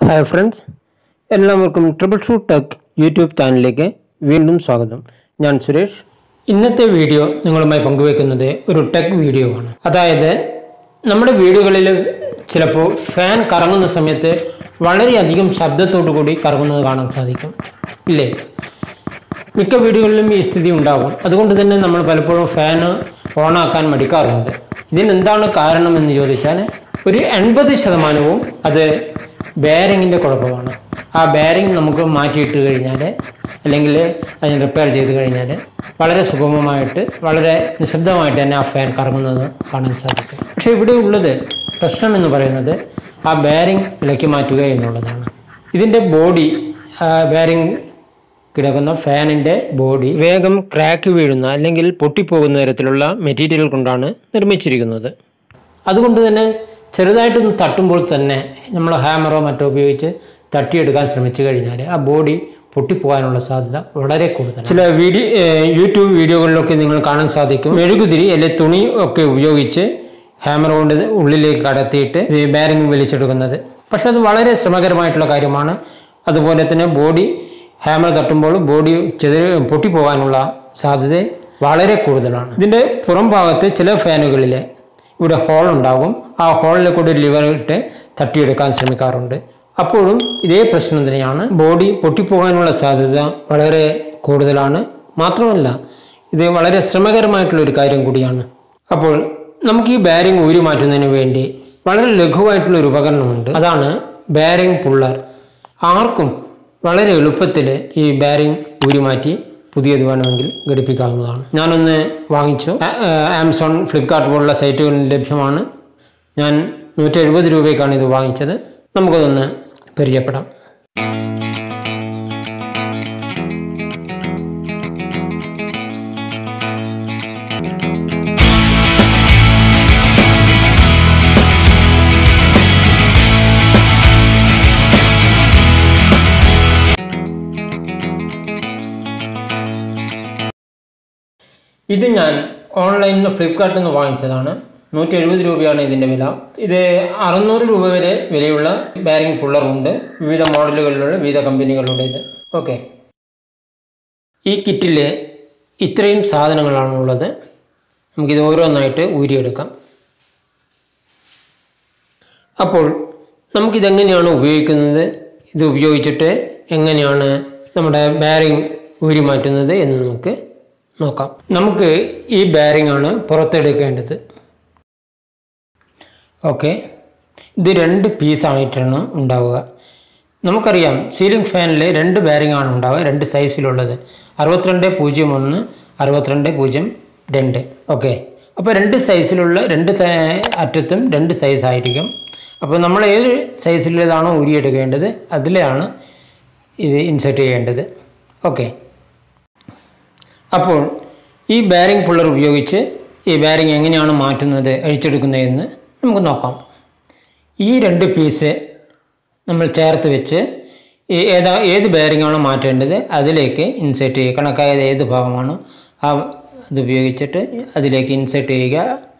hi friends എല്ലാവർക്കും triple shoot tech YouTube ചാനലിലേക്ക് വീണ്ടും സ്വാഗതം ഞാൻ സുരേഷ് ഇന്നത്തെ വീഡിയോ നിങ്ങളുമായി പങ്കുവെക്കുന്നത് ഒരു ടെക് വീഡിയോ ആണ് അതായത് നമ്മുടെ വീടുകളിൽ ചിലപ്പോൾ ഫാൻ കറങ്ങുന്ന സമയത്ത് വളരെയധികം ശബ്ദത്തോടു കൂടി കറങ്ങുന്നത് കാണാൻ സാധിക്കും ഇല്ലേ മിക്ക വീടുകളിലും ഈ സ്ഥിതി ഉണ്ടാകും അതുകൊണ്ട് തന്നെ നമ്മൾ പലപ്പോഴും ഫാൻ ഓണാക്കാൻ മടിക്കാറുണ്ട് ഇതിനെന്താണ് കാരണം എന്ന് ചോദിച്ചാൽ ഒരു എൺപത് ശതമാനവും അത് ബെയറിങ്ങിൻ്റെ കുഴപ്പമാണ് ആ ബെയറിങ് നമുക്ക് മാറ്റിയിട്ട് കഴിഞ്ഞാൽ അല്ലെങ്കിൽ അതിന് റിപ്പയർ ചെയ്ത് കഴിഞ്ഞാൽ വളരെ സുഗമമായിട്ട് വളരെ നിശബ്ദമായിട്ട് തന്നെ ആ ഫാൻ കറങ്ങുന്നത് കാണാൻ സാധിക്കും പക്ഷേ ഇവിടെ ഉള്ളത് പ്രശ്നം എന്ന് പറയുന്നത് ആ ബെയറിങ് വിലക്കി മാറ്റുക എന്നുള്ളതാണ് ഇതിൻ്റെ ബോഡി ബെയറിങ് കിടക്കുന്ന ഫാനിൻ്റെ ബോഡി വേഗം ക്രാക്ക് വീഴുന്ന അല്ലെങ്കിൽ പൊട്ടിപ്പോകുന്ന തരത്തിലുള്ള മെറ്റീരിയൽ കൊണ്ടാണ് നിർമ്മിച്ചിരിക്കുന്നത് അതുകൊണ്ട് തന്നെ ചെറുതായിട്ടൊന്ന് തട്ടുമ്പോൾ തന്നെ നമ്മൾ ഹാമറോ മറ്റോ ഉപയോഗിച്ച് തട്ടിയെടുക്കാൻ ശ്രമിച്ചു കഴിഞ്ഞാൽ ആ ബോഡി പൊട്ടിപ്പോകാനുള്ള സാധ്യത വളരെ കൂടുതലാണ് ചില വീഡിയോ യൂട്യൂബ് വീഡിയോകളിലൊക്കെ നിങ്ങൾ കാണാൻ സാധിക്കും മെഴുകുതിരി അല്ലെങ്കിൽ തുണി ഒക്കെ ഉപയോഗിച്ച് ഹാമർ കൊണ്ട് ഇത് ഉള്ളിലേക്ക് കടത്തിയിട്ട് ഈ ബാരിങ് വലിച്ചെടുക്കുന്നത് പക്ഷെ അത് വളരെ ശ്രമകരമായിട്ടുള്ള കാര്യമാണ് അതുപോലെ തന്നെ ബോഡി ഹാമർ തട്ടുമ്പോൾ ബോഡി ചെതിരി പൊട്ടിപ്പോകാനുള്ള സാധ്യത വളരെ കൂടുതലാണ് ഇതിൻ്റെ പുറം ഭാഗത്ത് ചില ഫാനുകളിൽ ഇവിടെ ഹോൾ ഉണ്ടാകും ആ ഹോളിൽ കൂടി ഒരു ലിവർ ഇട്ട് തട്ടിയെടുക്കാൻ ശ്രമിക്കാറുണ്ട് അപ്പോഴും ഇതേ പ്രശ്നം തന്നെയാണ് ബോഡി പൊട്ടിപ്പോകാനുള്ള സാധ്യത വളരെ കൂടുതലാണ് മാത്രമല്ല ഇത് വളരെ ശ്രമകരമായിട്ടുള്ള ഒരു കാര്യം കൂടിയാണ് അപ്പോൾ നമുക്ക് ഈ ബാരിങ് ഊരി മാറ്റുന്നതിന് വേണ്ടി വളരെ ലഘുവായിട്ടുള്ള ഒരു ഉപകരണമുണ്ട് അതാണ് ബാരിങ് പുള്ളർ ആർക്കും വളരെ എളുപ്പത്തിൽ ഈ ബാരിങ് ഊരി മാറ്റി പുതിയത് വേണമെങ്കിൽ ഘടിപ്പിക്കാവുന്നതാണ് ഞാനൊന്ന് വാങ്ങിച്ചു ആ- ആ, ആമസോൺ ഫ്ലിപ്കാർട്ട് പോലുള്ള സൈറ്റുകളിൽ ലഭ്യമാണ് ഞാൻ നൂറ്റി എഴുപത് രൂപയ്ക്കാണ് ഇത് വാങ്ങിച്ചത് നമുക്കതൊന്ന് പരിചയപ്പെടാം ഇത് ഞാൻ ഓൺലൈനിൽ നിന്ന് ഫ്ലിപ്കാർട്ടിൽ നിന്ന് വാങ്ങിച്ചതാണ് നൂറ്റി എഴുപത് രൂപയാണ് ഇതിൻ്റെ വില ഇത് അറുന്നൂറ് രൂപ വരെ വിലയുള്ള ബാരിങ് പുള്ളറുണ്ട് വിവിധ മോഡലുകളിലുള്ള വിവിധ കമ്പനികളുടെ ഇത് ഓക്കെ ഈ കിറ്റിൽ ഇത്രയും സാധനങ്ങളാണ് ഉള്ളത് നമുക്കിത് ഓരോന്നായിട്ട് ഊരിയെടുക്കാം അപ്പോൾ നമുക്കിതെങ്ങനെയാണ് ഉപയോഗിക്കുന്നത് ഇത് ഉപയോഗിച്ചിട്ട് എങ്ങനെയാണ് നമ്മുടെ ബാരിങ് ഊരി മാറ്റുന്നത് എന്ന് നമുക്ക് നോക്കാം നമുക്ക് ഈ ബാരിങ് ആണ് പുറത്തെടുക്കേണ്ടത് ഓക്കെ ഇത് രണ്ട് പീസായിട്ടാണ് ഉണ്ടാവുക നമുക്കറിയാം സീലിംഗ് ഫാനിൽ രണ്ട് ബാരിങ് ആണ് ഉണ്ടാവുക രണ്ട് സൈസിലുള്ളത് അറുപത്തിരണ്ട് പൂജ്യം ഒന്ന് അറുപത്തിരണ്ട് പൂജ്യം രണ്ട് ഓക്കെ അപ്പോൾ രണ്ട് സൈസിലുള്ള രണ്ട് ത- അറ്റത്തും രണ്ട് സൈസ് ആയിരിക്കും അപ്പോൾ നമ്മൾ ഏത് സൈസിലേതാണോ ഊരിയെടുക്കേണ്ടത് അതിലാണ് ഇത് ഇൻസെർട്ട് ചെയ്യേണ്ടത് ഓക്കെ അപ്പോൾ ഈ ബാരിങ് പുള്ളർ ഉപയോഗിച്ച് ഈ ബാരിങ് എങ്ങനെയാണ് മാറ്റുന്നത് അഴിച്ചെടുക്കുന്നതെന്ന് നമുക്ക് നോക്കാം ഈ രണ്ട് പീസ് നമ്മൾ ചേർത്ത് വെച്ച് ഈ ഏതാ ഏത് ബെയറിംഗ് ആണോ മാറ്റേണ്ടത് അതിലേക്ക് ഇൻസേർട്ട് ചെയ്യുക കണക്കായത് ഏത് ഭാഗമാണോ ആ അത് ഉപയോഗിച്ചിട്ട് അതിലേക്ക് ഇൻസേർട്ട് ചെയ്യുക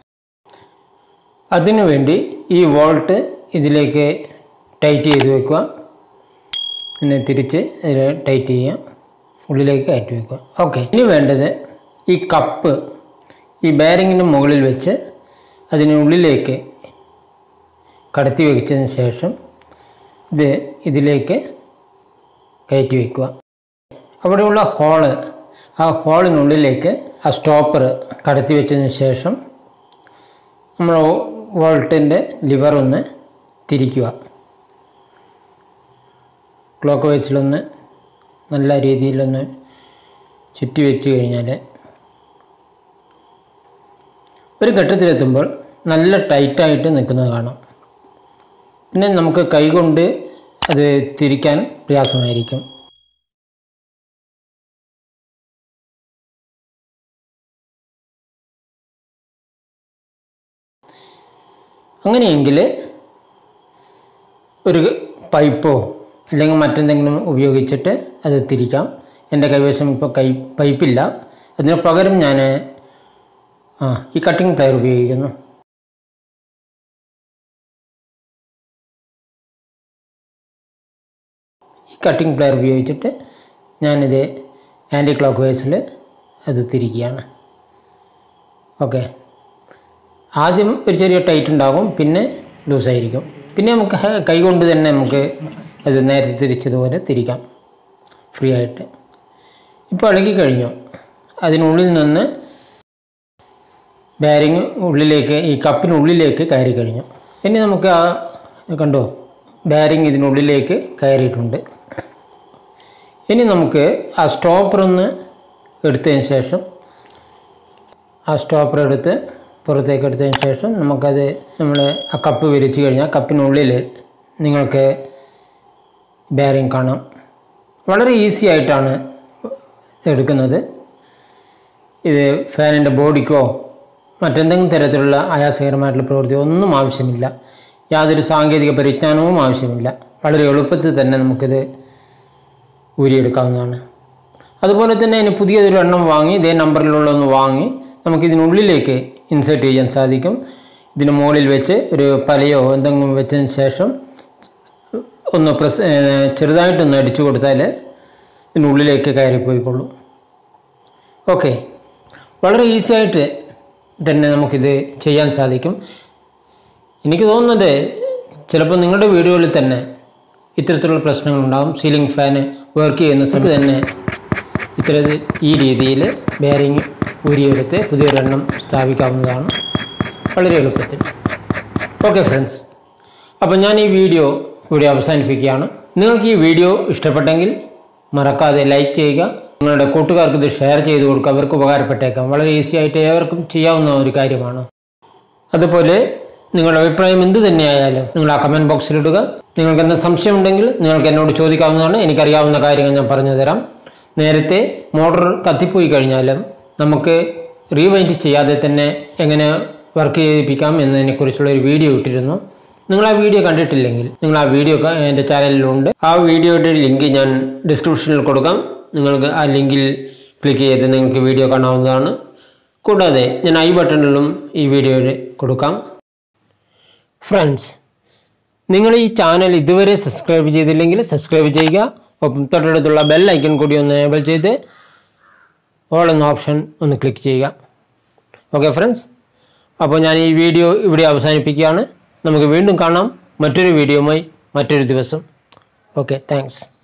അതിനു വേണ്ടി ഈ വോൾട്ട് ഇതിലേക്ക് ടൈറ്റ് ചെയ്ത് വെക്കുക പിന്നെ തിരിച്ച് അതിൽ ടൈറ്റ് ചെയ്യുക ഉള്ളിലേക്ക് കയറ്റി വെക്കുക ഓക്കെ ഇനി വേണ്ടത് ഈ കപ്പ് ഈ ബെയറിങ്ങിന് മുകളിൽ വെച്ച് അതിനുള്ളിലേക്ക് കടത്തി വെച്ചതിന് ശേഷം ഇത് ഇതിലേക്ക് കയറ്റി വയ്ക്കുക അവിടെയുള്ള ഹോള് ആ ഹോളിനുള്ളിലേക്ക് ആ സ്റ്റോപ്പർ കടത്തി വെച്ചതിന് ശേഷം നമ്മൾ വോൾട്ടിൻ്റെ ലിവർ ഒന്ന് തിരിക്കുക ക്ലോക്ക് വൈസിലൊന്ന് നല്ല രീതിയിലൊന്ന് ചുറ്റി വെച്ച് കഴിഞ്ഞാൽ ഒരു ഘട്ടത്തിലെത്തുമ്പോൾ നല്ല ടൈറ്റായിട്ട് നിൽക്കുന്നത് കാണാം പിന്നെ നമുക്ക് കൈകൊണ്ട് അത് തിരിക്കാൻ പ്രയാസമായിരിക്കും അങ്ങനെയെങ്കിൽ ഒരു പൈപ്പോ അല്ലെങ്കിൽ മറ്റെന്തെങ്കിലും ഉപയോഗിച്ചിട്ട് അത് തിരിക്കാം എൻ്റെ കൈവശം ഇപ്പോൾ കൈ പൈപ്പില്ല അതിന് പകരം ഞാൻ ആ ഈ കട്ടിംഗ് പ്ലെയർ ഉപയോഗിക്കുന്നു ഈ കട്ടിംഗ് പ്ലെയർ ഉപയോഗിച്ചിട്ട് ഞാനിത് ആൻറ്റി ക്ലോക്ക് വൈസിൽ അത് തിരിക്കുകയാണ് ഓക്കെ ആദ്യം ഒരു ചെറിയ ടൈറ്റ് ഉണ്ടാകും പിന്നെ ലൂസായിരിക്കും പിന്നെ നമുക്ക് ഹ- കൈകൊണ്ട് തന്നെ നമുക്ക് അത് നേരത്തെ തിരിച്ചതുപോലെ തിരിക്കാം ഫ്രീ ആയിട്ട് ഇപ്പോൾ ഇളകി കഴിഞ്ഞു അതിനുള്ളിൽ നിന്ന് ബാരിങ് ഉള്ളിലേക്ക് ഈ കപ്പിനുള്ളിലേക്ക് കയറി കഴിഞ്ഞു ഇനി നമുക്ക് ആ കണ്ടോ ബാരിങ് ഇതിനുള്ളിലേക്ക് കയറിയിട്ടുണ്ട് ഇനി നമുക്ക് ആ സ്റ്റോപ്പർ ഒന്ന് എടുത്തതിന് ശേഷം ആ സ്റ്റോപ്പർ എടുത്ത് പുറത്തേക്ക് എടുത്തതിന് ശേഷം നമുക്കത് നമ്മൾ ആ കപ്പ് വിരിച്ച് കഴിഞ്ഞാൽ കപ്പിനുള്ളിൽ നിങ്ങൾക്ക് ബെയറിങ് കാണാം വളരെ ഈസി ആയിട്ടാണ് എടുക്കുന്നത് ഇത് ഫാനിൻ്റെ ബോഡിക്കോ മറ്റെന്തെങ്കിലും തരത്തിലുള്ള ആയാസകരമായിട്ടുള്ള പ്രവൃത്തി ഒന്നും ആവശ്യമില്ല യാതൊരു സാങ്കേതിക പരിജ്ഞാനവും ആവശ്യമില്ല വളരെ എളുപ്പത്തിൽ തന്നെ നമുക്കിത് ഊരിയെടുക്കാവുന്നതാണ് അതുപോലെ തന്നെ അതിന് പുതിയതൊരു എണ്ണം വാങ്ങി ഇതേ നമ്പറിലുള്ള ഒന്ന് വാങ്ങി നമുക്കിതിനുള്ളിലേക്ക് ഇൻസേർട്ട് ചെയ്യാൻ സാധിക്കും ഇതിന് മുകളിൽ വെച്ച് ഒരു പലയോ എന്തെങ്കിലും വെച്ചതിന് ശേഷം ഒന്ന് പ്രസ് ഏഹ് ചെറുതായിട്ടൊന്ന് അടിച്ചു കൊടുത്താൽ ഇതിനുള്ളിലേക്ക് കയറിപ്പോയിക്കൊള്ളും ഓക്കെ വളരെ ഈസി ആയിട്ട് തന്നെ നമുക്കിത് ചെയ്യാൻ സാധിക്കും എനിക്ക് തോന്നുന്നത് ചിലപ്പോൾ നിങ്ങളുടെ വീടുകളിൽ തന്നെ ഇത്തരത്തിലുള്ള പ്രശ്നങ്ങളുണ്ടാകും സീലിംഗ് ഫാന് വർക്ക് ചെയ്യുന്ന സമയത്ത് തന്നെ ഇത്തരത്തിൽ ഈ രീതിയിൽ ബെയറിങ് ഊരിയെടുത്ത് പുതിയൊരെണ്ണം സ്ഥാപിക്കാവുന്നതാണ് വളരെ എളുപ്പത്തിൽ ഓക്കെ ഫ്രണ്ട്സ് അപ്പോൾ ഞാൻ ഈ വീഡിയോ ഇവിടെ അവസാനിപ്പിക്കുകയാണ് നിങ്ങൾക്ക് ഈ വീഡിയോ ഇഷ്ടപ്പെട്ടെങ്കിൽ മറക്കാതെ ലൈക്ക് ചെയ്യുക നിങ്ങളുടെ കൂട്ടുകാർക്ക് ഇത് ഷെയർ ചെയ്ത് കൊടുക്കുക അവർക്ക് ഉപകാരപ്പെട്ടേക്കാം വളരെ ഈസി ആയിട്ട് ഏവർക്കും ചെയ്യാവുന്ന ഒരു കാര്യമാണ് അതുപോലെ നിങ്ങളുടെ അഭിപ്രായം എന്ത് തന്നെയായാലും നിങ്ങൾ ആ കമൻറ്റ് ബോക്സിൽ ഇടുക നിങ്ങൾക്ക് എന്ത് സംശയമുണ്ടെങ്കിൽ നിങ്ങൾക്ക് എന്നോട് ചോദിക്കാവുന്നതാണ് എനിക്കറിയാവുന്ന കാര്യങ്ങൾ ഞാൻ പറഞ്ഞു തരാം നേരത്തെ മോട്ടോർ കത്തിപ്പോയി കഴിഞ്ഞാലും നമുക്ക് റീവൈൻഡ് ചെയ്യാതെ തന്നെ എങ്ങനെ വർക്ക് ചെയ്യിപ്പിക്കാം എന്നതിനെക്കുറിച്ചുള്ള ഒരു വീഡിയോ ഇട്ടിരുന്നു നിങ്ങൾ ആ വീഡിയോ കണ്ടിട്ടില്ലെങ്കിൽ നിങ്ങൾ ആ വീഡിയോ ക- എൻ്റെ ചാനലിലുണ്ട് ആ വീഡിയോയുടെ ലിങ്ക് ഞാൻ ഡിസ്ക്രിപ്ഷനിൽ കൊടുക്കാം നിങ്ങൾക്ക് ആ ലിങ്കിൽ ക്ലിക്ക് ചെയ്ത് നിങ്ങൾക്ക് വീഡിയോ കാണാവുന്നതാണ് കൂടാതെ ഞാൻ ഐ ബട്ടണിലും ഈ വീഡിയോയുടെ കൊടുക്കാം ഫ്രണ്ട്സ് നിങ്ങൾ ഈ ചാനൽ ഇതുവരെ സബ്സ്ക്രൈബ് ചെയ്തില്ലെങ്കിൽ സബ്സ്ക്രൈബ് ചെയ്യുക ഒപ്പം തൊട്ടടുത്തുള്ള ബെൽ ഐക്കൺ കൂടി ഒന്ന് എനേബിൾ ചെയ്ത് ഓൾ എന്ന ഓപ്ഷൻ ഒന്ന് ക്ലിക്ക് ചെയ്യുക ഓക്കെ ഫ്രണ്ട്സ് അപ്പോൾ ഞാൻ ഈ വീഡിയോ ഇവിടെ അവസാനിപ്പിക്കുകയാണ് നമുക്ക് വീണ്ടും കാണാം മറ്റൊരു വീഡിയോയുമായി മറ്റൊരു ദിവസം ഓക്കെ താങ്ക്സ്